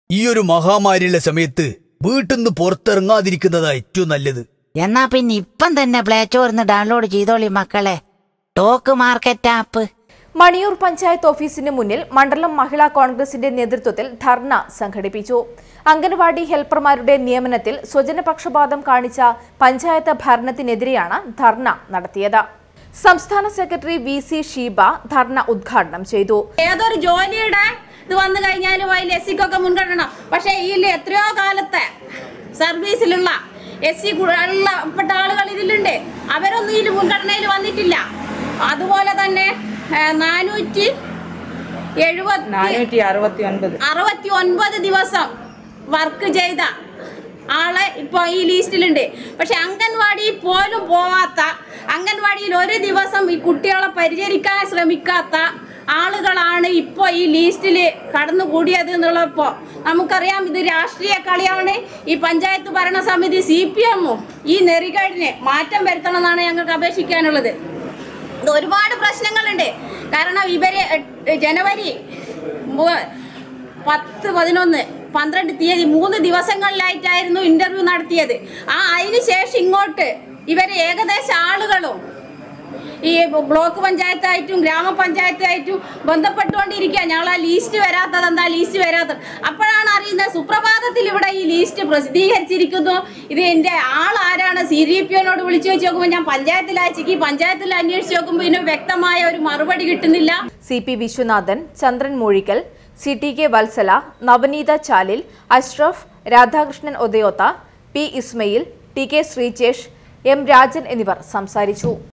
ഈ ഒരു മഹാമാരിയുള്ള സമയത്ത് വീട്ടിൽ നിന്ന് പുറത്തിറങ്ങാതിരിക്കുന്നതാ ഏറ്റവും നല്ലത് എന്നാ പിന്നെ ഇപ്പം തന്നെ പ്ലേ സ്റ്റോറിന്ന് ഡൗൺലോഡ് ചെയ്തോളി മക്കളെ talk market app Maniyur panchayat ഓഫീസിന് മുന്നിൽ മണ്ഡലം മഹിളാ കോൺഗ്രസിന്റെ നേതൃത്വത്തിൽ ധർണ സംഘടിപ്പിച്ചു അംഗൻവാടി ഹെൽപ്പർമാരുടെ നിയമനത്തിൽ സ്വജനപക്ഷപാതം കാണിച്ച പഞ്ചായത്ത് ഭരണത്തിനെതിരെയാണ് ധർണ നടത്തിയത് സംസ്ഥാന secretary V C Sheeba dharna ഉദ്ഘാടനം ചെയ്തു ഏതൊരു ജോലിയുടെ ഇത് വന്നു കഴിഞ്ഞാൽ അതിൽ എസ് സിക്കൊക്കെ മുൻഗണന പക്ഷേ ഈ എത്രയോ കാലത്തെ സർവീസിലുള്ള എസ് സി ഉള്ളപ്പെട്ട ആളുകൾ ഇതിലുണ്ട് അവരൊന്നും ഇതിൽ മുൻഗണനയിൽ വന്നിട്ടില്ല അതുപോലെ തന്നെ നാനൂറ്റി എഴുപത്തി നാനൂറ്റി അറുപത്തി ഒൻപത് അറുപത്തി ഒൻപത് ദിവസം വർക്ക് ചെയ്ത ആളെ ഇപ്പോൾ ഈ ലിസ്റ്റിലുണ്ട് പക്ഷെ അംഗൻവാടി പോലും പോവാത്ത അംഗൻവാടിയിൽ ഒരു ദിവസം ഈ കുട്ടികളെ പരിചരിക്കാൻ ശ്രമിക്കാത്ത ആളുകളാണ് ഇപ്പോൾ ഈ ലിസ്റ്റിൽ കടന്നുകൂടിയത് എന്നുള്ളപ്പോൾ നമുക്കറിയാം ഇത് രാഷ്ട്രീയ കളിയാണ് ഈ പഞ്ചായത്ത് ഭരണസമിതി സി പി എമ്മും ഈ നെറികേടിനെ മാറ്റം വരുത്തണം എന്നാണ് ഞങ്ങൾക്ക് അപേക്ഷിക്കാനുള്ളത് ഇത് ഒരുപാട് പ്രശ്നങ്ങളുണ്ട് കാരണം ഇവര് എട്ട് ജനുവരി മു- പത്ത് പതിനൊന്ന് പന്ത്രണ്ട് തീയതി മൂന്ന് ദിവസങ്ങളിലായിട്ടായിരുന്നു ഇന്റർവ്യൂ നടത്തിയത് ആ അതിന് ശേഷം ഇങ്ങോട്ട് ഇവര് ഏകദേശം ആളുകളും ഈ ബ്ലോക്ക് പഞ്ചായത്തായിട്ടും ഗ്രാമപഞ്ചായത്തായിട്ടും ബന്ധപ്പെട്ടുകൊണ്ടിരിക്കുക ഞങ്ങൾ ആ ലീസ്റ്റ് വരാത്തത് എന്താ ലീസ്റ്റ് വരാത്തത് അപ്പോഴാണ് അറിയുന്നത് സുപ്രഭാതത്തിൽ ഇവിടെ ഈ ലീസ്റ്റ് പ്രസിദ്ധീകരിച്ചിരിക്കുന്നു ഇത് എൻ്റെ ആൾ ആരാണ് സി ഡി പി ഒനോട് വിളിച്ചു വെച്ച് നോക്കുമ്പോൾ ഞാൻ പഞ്ചായത്തിൽ അയച്ചേക്ക് ഈ പഞ്ചായത്തിൽ അന്വേഷിച്ച് നോക്കുമ്പോൾ ഇതിന് വ്യക്തമായ ഒരു മറുപടി കിട്ടുന്നില്ല C P Viswanathan Chandran Moozhikkal C T K Vatsala Navaneetha Chalil Ashraf Radhakrishnan Othayoth P Ismail T K Sreejesh M Rajan എന്നിവർ സംസാരിച്ചു